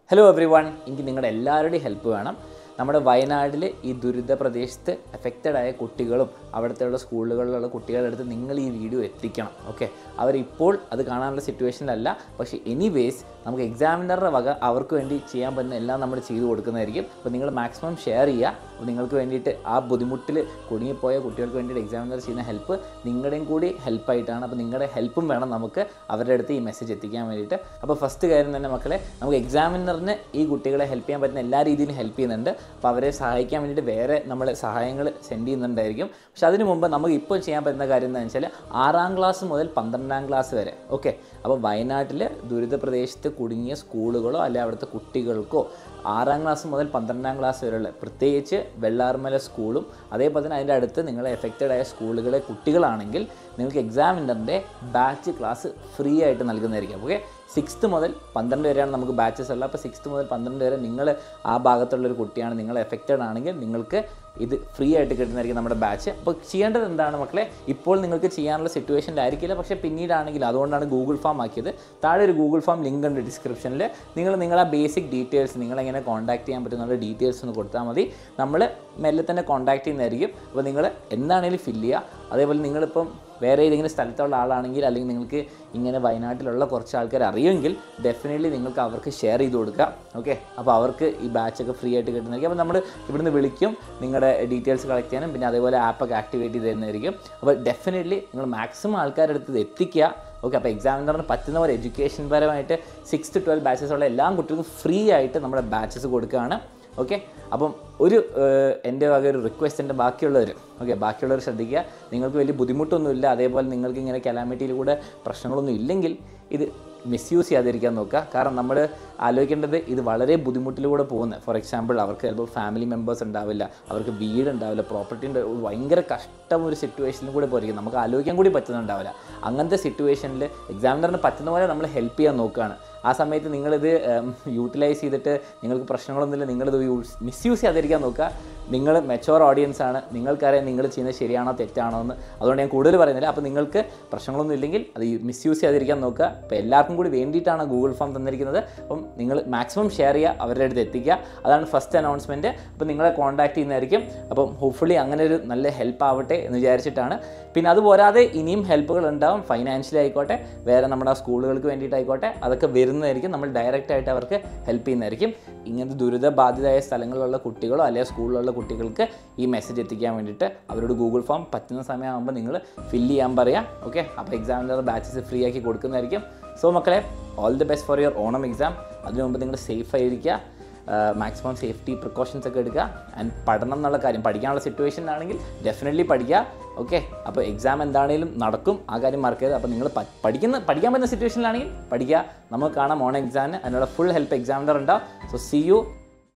hello every one എനിക്ക് നിങ്ങളുടെ എല്ലാവരുടെയും ഹെൽപ്പ് വേണം നമ്മുടെ വയനാട്ടിൽ ഈ ദുരിത പ്രദേശത്ത് എഫക്റ്റഡ് ആയ കുട്ടികളും അവിടുത്തെയുള്ള സ്കൂളുകളിലുള്ള കുട്ടികളുടെ അടുത്ത് നിങ്ങൾ ഈ വീഡിയോ എത്തിക്കണം ഓക്കെ അവരിപ്പോൾ അത് കാണാനുള്ള സിറ്റുവേഷനിലല്ല പക്ഷേ എനിവേസ് നമുക്ക് എക്സാമിനറുടെ വക അവർക്ക് വേണ്ടി ചെയ്യാൻ പറ്റുന്ന എല്ലാം നമ്മൾ ചെയ്തു കൊടുക്കുന്നതായിരിക്കും അപ്പോൾ നിങ്ങൾ മാക്സിമം ഷെയർ ചെയ്യുക അപ്പോൾ നിങ്ങൾക്ക് വേണ്ടിയിട്ട് ആ ബുദ്ധിമുട്ടിൽ കുടുങ്ങിപ്പോയ കുട്ടികൾക്ക് വേണ്ടിയിട്ട് എക്സാമിനർ ചെയ്യുന്ന ഹെൽപ്പ് നിങ്ങളുടെയും കൂടി ഹെൽപ്പായിട്ടാണ് അപ്പോൾ നിങ്ങളുടെ ഹെൽപ്പും വേണം നമുക്ക് അവരുടെ അടുത്ത് ഈ മെസ്സേജ് എത്തിക്കാൻ വേണ്ടിയിട്ട് അപ്പോൾ ഫസ്റ്റ് കാര്യം തന്നെ മക്കളെ നമുക്ക് എക്സാമിനറിന് ഈ കുട്ടികളെ ഹെൽപ്പ് ചെയ്യാൻ പറ്റുന്ന എല്ലാ രീതിയിലും ഹെൽപ്പ് ചെയ്യുന്നുണ്ട് അപ്പോൾ അവരെ സഹായിക്കാൻ വേണ്ടിയിട്ട് വേറെ നമ്മൾ സഹായങ്ങൾ സെൻഡ് ചെയ്യുന്നുണ്ടായിരിക്കും പക്ഷെ അതിന് മുമ്പ് നമുക്ക് ഇപ്പോൾ ചെയ്യാൻ പറ്റുന്ന കാര്യം എന്താണെന്ന് വെച്ചാൽ ആറാം ക്ലാസ് മുതൽ പന്ത്രണ്ടാം ക്ലാസ് വരെ ഓക്കെ അപ്പോൾ വയനാട്ടിൽ ദുരിത പ്രദേശത്ത് കുടുങ്ങിയ സ്കൂളുകളോ അല്ലെ അവിടുത്തെ കുട്ടികൾക്കോ ആറാം ക്ലാസ് മുതൽ പന്ത്രണ്ടാം ക്ലാസ് വരെയുള്ള പ്രത്യേകിച്ച് വെള്ളാർമല സ്കൂളും അതേപോലെ തന്നെ അതിൻ്റെ അടുത്ത് നിങ്ങളെ എഫക്റ്റഡ് ആയ സ്കൂളുകളെ കുട്ടികളാണെങ്കിൽ നിങ്ങൾക്ക് എക്സാമിനറിൻ്റെ ബാച്ച് ക്ലാസ് ഫ്രീ ആയിട്ട് നൽകുന്നതായിരിക്കും ഓക്കെ സിക്സ്ത്ത് മുതൽ പന്ത്രണ്ട് വരെയാണ് നമുക്ക് ബാച്ചസ് ഉള്ളത് അപ്പോൾ സിക്സ്ത്ത് മുതൽ പന്ത്രണ്ട് വരെ നിങ്ങൾ ആ ഭാഗത്തുള്ളൊരു കുട്ടിയാണ് നിങ്ങൾ എഫക്റ്റഡ് ആണെങ്കിൽ നിങ്ങൾക്ക് ഇത് ഫ്രീ ആയിട്ട് കിട്ടുന്നതായിരിക്കും നമ്മുടെ ബാച്ച് അപ്പോൾ ചെയ്യേണ്ടത് എന്താണ് മക്കളെ ഇപ്പോൾ നിങ്ങൾക്ക് ചെയ്യാനുള്ള സിറ്റുവേഷനിലായിരിക്കില്ല പക്ഷേ പിന്നീടാണെങ്കിൽ അതുകൊണ്ടാണ് ഗൂഗിൾ ഫോം ആക്കിയത് താഴെ ഒരു ഗൂഗിൾ ഫോം ലിങ്ക് ഉണ്ട് ഡിസ്ക്രിപ്ഷനിൽ നിങ്ങൾ നിങ്ങളെ ബേസിക് ഡീറ്റെയിൽസ് നിങ്ങളെങ്ങനെ കോൺടാക്ട് ചെയ്യാൻ പറ്റുന്ന ഡീറ്റെയിൽസ് ഒന്ന് കൊടുത്താൽ മതി നമ്മൾ മെല്ലെ തന്നെ കോൺടാക്ട് ചെയ്യുന്നതായിരിക്കും അപ്പോൾ നിങ്ങൾ എന്താണെങ്കിലും ഫില്ല് ചെയ്യുക അതേപോലെ നിങ്ങളിപ്പം വേറെ ഏതെങ്കിലും സ്ഥലത്തുള്ള ആളാണെങ്കിൽ അല്ലെങ്കിൽ നിങ്ങൾക്ക് ഇങ്ങനെ വയനാട്ടിലുള്ള കുറച്ച് ആൾക്കാർ അറിയുമെങ്കിൽ ഡെഫിനറ്റ്ലി നിങ്ങൾക്ക് അവർക്ക് ഷെയർ ചെയ്ത് കൊടുക്കുക ഓക്കെ അപ്പോൾ അവർക്ക് ഈ ബാച്ചൊക്കെ ഫ്രീ ആയിട്ട് കിട്ടുന്നതായിരിക്കും അപ്പോൾ നമ്മൾ ഇവിടുന്ന് വിളിക്കും നിങ്ങളുടെ ഡീറ്റെയിൽസ് കളക്ട് ചെയ്യാനും പിന്നെ അതേപോലെ ആപ്പൊക്കെ ആക്ടിവേറ്റ് ചെയ്ത് തരുന്നതായിരിക്കും അപ്പോൾ ഡെഫിനറ്റ്ലി നിങ്ങൾ മാക്സിമം ആൾക്കാരുടെ അടുത്ത് ഇത് എത്തിക്കുക ഓക്കെ അപ്പോൾ എക്സാമിനറിന് പറ്റുന്ന പോലെ എഡ്യൂക്കേഷൻ പരമായിട്ട് സിക്സ് ടു ട്വൽവ് ബാച്ചസ് ഉള്ള എല്ലാ കുട്ടികൾക്കും ഫ്രീ ആയിട്ട് നമ്മുടെ ബാച്ചസ് കൊടുക്കുകയാണ് ഓക്കെ അപ്പം ഒരു ഏഹ്, എൻ്റെ വക ഒരു റിക്വസ്റ്റ് എൻ്റെ ബാക്കിയുള്ളവർ ഓക്കെ ബാക്കിയുള്ളവർ ശ്രദ്ധിക്കുക നിങ്ങൾക്ക് വലിയ ബുദ്ധിമുട്ടൊന്നുമില്ല അതേപോലെ നിങ്ങൾക്ക് ഇങ്ങനെ കലാമിറ്റിയിലൂടെ പ്രശ്നങ്ങളൊന്നും ഇല്ലെങ്കിൽ ഇത് മിസ്യൂസ് ചെയ്യാതിരിക്കാൻ നോക്കുക കാരണം നമ്മൾ ആലോചിക്കേണ്ടത് ഇത് വളരെ ബുദ്ധിമുട്ടിലൂടെ പോകുന്നത് ഫോർ എക്സാമ്പിൾ അവർക്ക് ചിലപ്പോൾ ഫാമിലി മെമ്പേഴ്സ് ഉണ്ടാവില്ല അവർക്ക് വീട് ഉണ്ടാവില്ല പ്രോപ്പർട്ടി ഉണ്ട് ഒരു ഭയങ്കര കഷ്ടം ഒരു സിറ്റുവേഷനിൽ കൂടെ പോയിരിക്കും നമുക്ക് ആലോചിക്കാൻ കൂടി പറ്റുന്നുണ്ടാവില്ല അങ്ങനത്തെ സിറ്റുവേഷനിൽ എക്സാമിനറിന് പറ്റുന്ന പോലെ നമ്മൾ ഹെൽപ്പ് ചെയ്യാൻ നോക്കുകയാണ് ആ സമയത്ത് നിങ്ങളിത് യൂട്ടിലൈസ് ചെയ്തിട്ട് നിങ്ങൾക്ക് പ്രശ്നങ്ങളൊന്നുമില്ല നിങ്ങളിത് മിസ്യൂസ് ചെയ്യാതിരിക്കാൻ നോക്കുക നിങ്ങൾ മെച്ചോർ ഓഡിയൻസ് ആണ് നിങ്ങൾക്കറിയാം നിങ്ങൾ ചെയ്യുന്നത് ശരിയാണോ തെറ്റാണോ എന്ന് അതുകൊണ്ട് ഞാൻ കൂടുതൽ പറയുന്നില്ല അപ്പോൾ നിങ്ങൾക്ക് പ്രശ്നങ്ങളൊന്നും ഇല്ലെങ്കിൽ അത് മിസ്യൂസ് ചെയ്യാതിരിക്കാൻ നോക്കുക അപ്പോൾ എല്ലാവർക്കും കൂടി വേണ്ടിയിട്ടാണ് ഗൂഗിൾ ഫോം തന്നിരിക്കുന്നത് അപ്പം നിങ്ങൾ മാക്സിമം ഷെയർ ചെയ്യുക അവരുടെ അടുത്ത് എത്തിക്കുക അതാണ് ഫസ്റ്റ് അനൗൺസ്മെൻറ്റ് അപ്പോൾ നിങ്ങളെ കോൺടാക്ട് ചെയ്യുന്നതായിരിക്കും അപ്പം ഹോപ്പ്ഫുള്ളി അങ്ങനെ ഒരു നല്ല ഹെൽപ്പ് ആവട്ടെ എന്ന് വിചാരിച്ചിട്ടാണ് പിന്നെ അതുപോരാതെ ഇനിയും ഹെൽപ്പുകൾ ഉണ്ടാവും ഫൈനാൻഷ്യലി ആയിക്കോട്ടെ വേറെ നമ്മുടെ സ്കൂളുകൾക്ക് വേണ്ടിയിട്ടായിക്കോട്ടെ അതൊക്കെ വരുന്നതായിരിക്കും നമ്മൾ ഡയറക്റ്റ് ആയിട്ട് അവർക്ക് ഹെൽപ്പ് ചെയ്യുന്നതായിരിക്കും ഇങ്ങനത്തെ ദുരിതബാധിതമായ സ്ഥലങ്ങളിലുള്ള കുട്ടികളോ അല്ലെങ്കിൽ സ്കൂളിലുള്ള കുട്ടികൾക്ക് ഈ മെസ്സേജ് എത്തിക്കാൻ വേണ്ടിയിട്ട് അവരോട് ഗൂഗിൾ ഫോം പറ്റുന്ന സമയമാകുമ്പോൾ നിങ്ങൾ ഫില്ല് ചെയ്യാൻ പറയാം ഓക്കെ അപ്പോൾ എക്സാമിൻ്റെ ബാച്ചസ് ഫ്രീ ആക്കി കൊടുക്കുന്നതായിരിക്കും സോ മക്കളെ all the best for your Onam exam അതിനു മുമ്പ് നിങ്ങൾ സേഫ് ആയിരിക്കുക മാക്സിമം സേഫ്റ്റി പ്രിക്കോഷൻസ് ഒക്കെ എടുക്കുക ആൻഡ് പഠനം എന്നുള്ള കാര്യം പഠിക്കാനുള്ള സിറ്റുവേഷൻ ആണെങ്കിൽ ഡെഫിനറ്റ്ലി പഠിക്കുക ഓക്കെ അപ്പോൾ എക്സാം എന്താണെങ്കിലും നടക്കും ആ കാര്യം മറക്കരുത് അപ്പോൾ നിങ്ങൾ പ- പഠിക്കുന്ന പഠിക്കാൻ പറ്റുന്ന സിറ്റുവേഷനിലാണെങ്കിൽ പഠിക്കുക നമുക്ക് കാണാം ഓൺ എക്സാമിന് അതിനുള്ള ഫുൾ ഹെൽപ്പ് എക്സാമിനർ ഉണ്ടാവും സോ സി യു